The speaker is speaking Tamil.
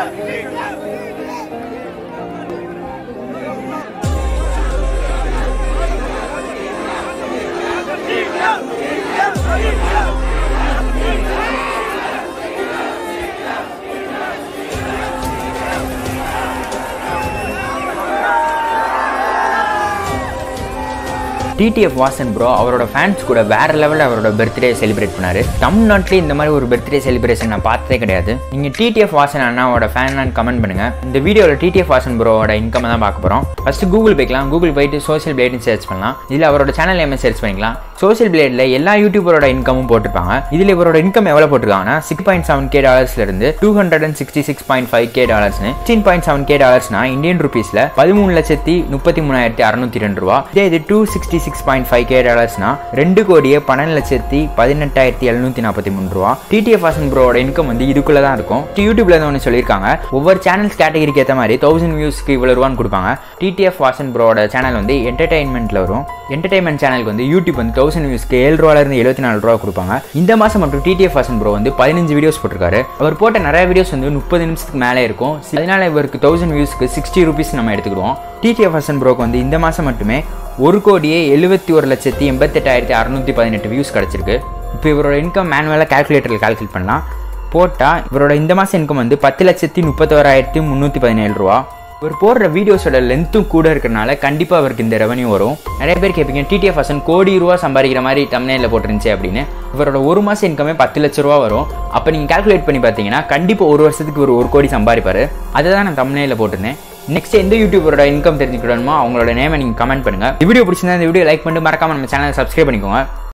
டிடிஎஃப் வாசன் ப்ரோ அவரோட ஃபேன்ஸ் கூட வேற லெவலில் அவரோட பர்த்டே செலிப்ரேட் பண்ணாரு தமிழ்நாட்டிலே இந்த மாதிரி ஒரு பர்த்டே செலிப்ரேஷன் நான் பார்த்ததே கிடையாது நீங்க டிடிஎஃப் வாசன் அண்ணாவோட ஃபேன் கமெண்ட் பண்ணுங்க இந்த வீடியோவில் டிடிஎஃப் வாசன் ப்ரோவோட இன்கம் தான் பார்க்க போறோம் ஃபர்ஸ்ட் கூகுள் போய்க்கலாம் கூகுள் போயிட்டு சோஷியல் பிளேட்னு சர்ச் பண்ணலாம் இதில் அவரோட சேனல் எம்எஸ் சர்ச் பண்ணிக்கலாம் சோஷியல் பிளேட்ல எல்லா யூடியூபரோட இன்கமும் போட்டிருப்பாங்க இதில் இவரோட இன்கம் எவ்வளோ போட்டிருக்காங்கன்னா சிக்ஸ் பாயிண்ட் செவன் கே டாலர்ஸ்ல இருந்து two hundred and sixty six point five K டாலர்ஸ்னு சிக்ஸ்டீன் பாயிண்ட் செவன் கே டாலர்ஸ்னா இந்தியன் ருபீஸ்ல பதிமூணு லட்சத்தி முப்பத்தி மூணாயிரத்தி அறுநூத்தி ரெண்டு ரூபா இதே இது two sixty six point five K டாலர்ஸ்னா ரெண்டு கோடியே பன்னெண்டு லட்சத்தி பதினெட்டாயிரத்தி எழுநூத்தி நாற்பத்தி மூணு ரூபா டிடிஎஃப் வாசன் ப்ரோட இன்கம் வந்து இதுக்குள்ள தான் இருக்கும் யூடியூப்ல இருந்து ஒன்று சொல்லியிருக்காங்க ஒவ்வொரு சேனல்ஸ் கேட்டகரிக்கு ஏற்ற மாதிரி தௌசண்ட் வியூஸ்க்கு இவ்வளோ ரூபான்னு கொடுப்பாங்க டிடிஎஃப் வாசன் ப்ரோட சேனல் வந்து என்டர்டைன்மெண்ட்ல வரும் என்டர்டைன்மெண்ட் சேனலுக்கு வந்து யூடியூப் வந்து தௌசண்ட் வியூஸ்க்கு ஏழு ரூபால இருந்து எழுபத்தி நாலு ரூபா கொடுப்பாங்க இந்த மாசம் மட்டும் டிடிஎஃப் வாசன் ப்ரோ வந்து பதினஞ்சு வீடியோஸ் போட்டிருக்காரு அவர் போட்ட நிறைய வீடியோஸ் வந்து முப்பது நிமிஷத்துக்கு மேலே இருக்கும் அதனால இவருக்கு தௌசண்ட் வியூஸ்க்கு சிக்ஸ்டி ருபீஸ் நம்ம எடுத்துக்கிடுவோம் டிடிஎஃப் வாசன் ப்ரோக்கு வந்து இந்த மாசம் மட்டுமே ஒரு கோடியே எழுபத்தி ஒரு லட்சத்தி எண்பத்தெட்டாயிரத்தி அறுநூத்தி பதினெட்டு வியூஸ் கிடச்சிருக்கு இப்போ இவரோட இன்கம் மேனுவலாக கால்குலேட்டரில் கால்குலேட் பண்ணலாம் போட்டால் இவரோட இந்த மாதம் இன்கம் வந்து பத்து லட்சத்தி முப்பத்தோராயிரத்தி முந்நூற்றி பதினேழு ரூபா இவர் போடுற வீடியோஸோட லென்த்தும் கூட இருக்கிறனால கண்டிப்பாக அவருக்கு இந்த ரெவன்யூ வரும் நிறைய பேர் கேட்பீங்க டிடிஎஃப் ஹசன் கோடி ரூபா சம்பாதிக்கிற மாதிரி தமிழ்நில போட்டுருந்துச்சு அப்படின்னு இவரோட ஒரு மாதம் இன்கமே பத்து லட்ச ரூபா வரும் அப்போ நீங்கள் கால்குலேட் பண்ணி பார்த்தீங்கன்னா கண்டிப்பாக ஒரு வருஷத்துக்கு ஒரு ஒரு கோடி சம்பாதிப்பார் அதை தான் நான் தமிழ்நில போட்டிருந்தேன் நெக்ஸ்ட் எந்த யூடியூபரோட இன்கம் தெரிஞ்சுக்கணுமோ அவங்களோட நேமை நீங்கள் கமெண்ட் பண்ணுங்கள் இந்த வீடியோ பிடிச்சிருந்தா இந்த வீடியோ லைக் பண்ணிட்டு மறக்காம நம்ம சேனலை சப்ஸ்கிரைப் பண்ணிக்கோங்க